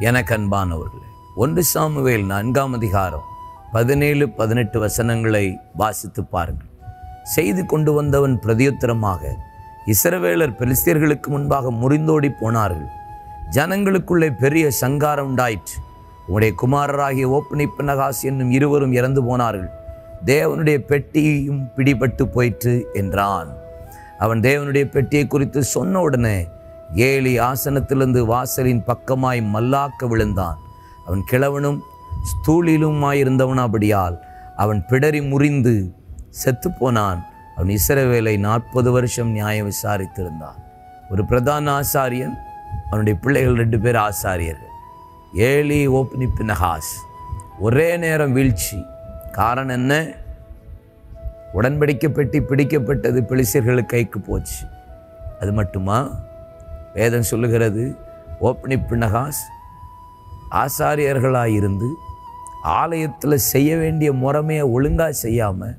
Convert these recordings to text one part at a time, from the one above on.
எனக்கு அன்பானவர்களே ஒன்று சாமுவேல் நான்காம் அதிகாரம் பதினேழு பதினெட்டு வசனங்களை வாசித்து பாருங்கள் செய்து கொண்டு வந்தவன் பிரதியுத்தரமாக இஸ்ரவேலர் பெலிஸ்தியர்களுக்கு முன்பாக முறிந்தோடி போனார்கள் ஜனங்களுக்குள்ளே பெரிய சங்காரம் உண்டாயிற்று உம்முடைய குமாரராகிய ஓப்பனி பினகாஸ் என்னும் இருவரும் இறந்து போனார்கள் தேவனுடைய பெட்டியும் பிடிபட்டு போயிற்று என்றான் அவன் தேவனுடைய பெட்டியை குறித்து சொன்ன உடனே ஏலி ஆசனத்திலிருந்து வாசலின் பக்கமாய் மல்லாக்க விழுந்தான் அவன் கிழவனும் ஸ்தூலிலுமாயிருந்தவனாபடியால் அவன் பிடரி முறிந்து செத்துப்போனான் அவன் இஸ்ரவேலை நாற்பது வருஷம் நியாயம் விசாரித்திருந்தான் ஒரு பிரதான ஆசாரியன் அவனுடைய பிள்ளைகள் ரெண்டு பேர் ஆசாரியர்கள் ஏலி ஓப்னி பினஹாஸ் ஒரே நேரம் வீழ்ச்சி காரணம் என்ன உடன்படிக்கை பெட்டி பிடிக்கப்பட்டது பிளிசியர்களுக்கு கைக்கு போச்சு அது மட்டுமா வேதம் சொல்லுகிறது ஓப்பனி பின்னகாஸ் ஆசாரியர்களாக ஆலயத்தில் செய்ய வேண்டிய முறைமையை ஒழுங்காக செய்யாமல்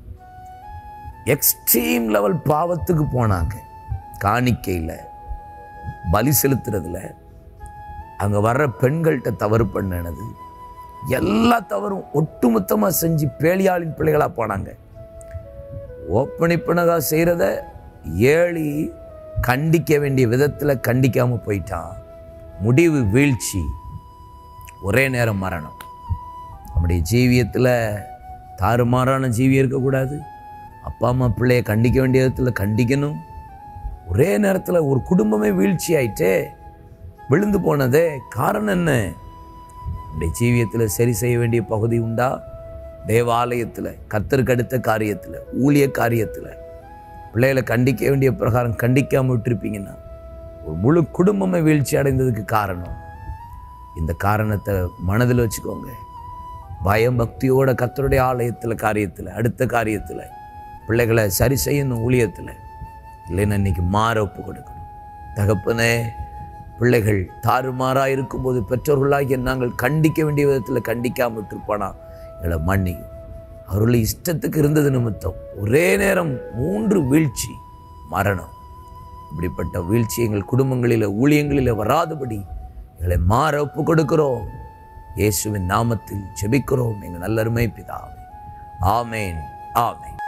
எக்ஸ்ட்ரீம் லெவல் பாவத்துக்கு போனாங்க காணிக்கையில் பலி செலுத்துறதுல அங்கே வர்ற பெண்கள்கிட்ட தவறு பண்ணினது எல்லா தவறும் ஒட்டுமொத்தமாக செஞ்சு பேலியாளின் பிள்ளைகளாக போனாங்க ஓப்பனிப்பனகா செய்கிறத ஏழி கண்டிக்க வேண்டிய விதத்தில் கண்டிக்காமல் போயிட்டான் முடிவு வீழ்ச்சி ஒரே நேரம் மரணம் நம்முடைய ஜீவியத்தில் தாறுமாறான ஜீவியம் இருக்கக்கூடாது அப்பா அம்மா பிள்ளையை கண்டிக்க வேண்டிய விதத்தில் கண்டிக்கணும் ஒரே நேரத்தில் ஒரு குடும்பமே வீழ்ச்சி ஆயிட்டே விழுந்து போனதே காரணம் என்ன நம்முடைய ஜீவியத்தில் சரி செய்ய வேண்டிய பகுதி உண்டா தேவாலயத்தில் கத்தருக்கு அடுத்த காரியத்தில் ஊழிய காரியத்தில் பிள்ளைகளை கண்டிக்க வேண்டிய பிரகாரம் கண்டிக்காமல் விட்டுருப்பீங்கன்னா ஒரு முழு குடும்பமே வீழ்ச்சி அடைந்ததுக்கு காரணம் இந்த காரணத்தை மனதில் வச்சுக்கோங்க பயம் பக்தியோட கத்தருடைய ஆலயத்தில் காரியத்தில் அடுத்த காரியத்தில் பிள்ளைகளை சரி செய்யணும் ஊழியத்தில் இல்லைன்னா இன்னைக்கு மாற ஒப்பு கொடுக்கணும் தகப்பனே பிள்ளைகள் தாறுமாறாக இருக்கும்போது பெற்றோர்களாகிய நாங்கள் கண்டிக்க வேண்டிய விதத்தில் கண்டிக்காமல் விட்டுருப்பானா எங்களை மன்னியும் அவர்கள் இஷ்டத்துக்கு இருந்தது நிமித்தம் ஒரே நேரம் மூன்று வீழ்ச்சி மரணம் இப்படிப்பட்ட வீழ்ச்சி எங்கள் குடும்பங்களில் ஊழியங்களில் வராதபடி எங்களை மாற ஒப்பு கொடுக்கிறோம் இயேசுவின் நாமத்தில் ஜெபிக்கிறோம் எங்கள் நல்லருமை பிதாவே ஆமேன் ஆமேன்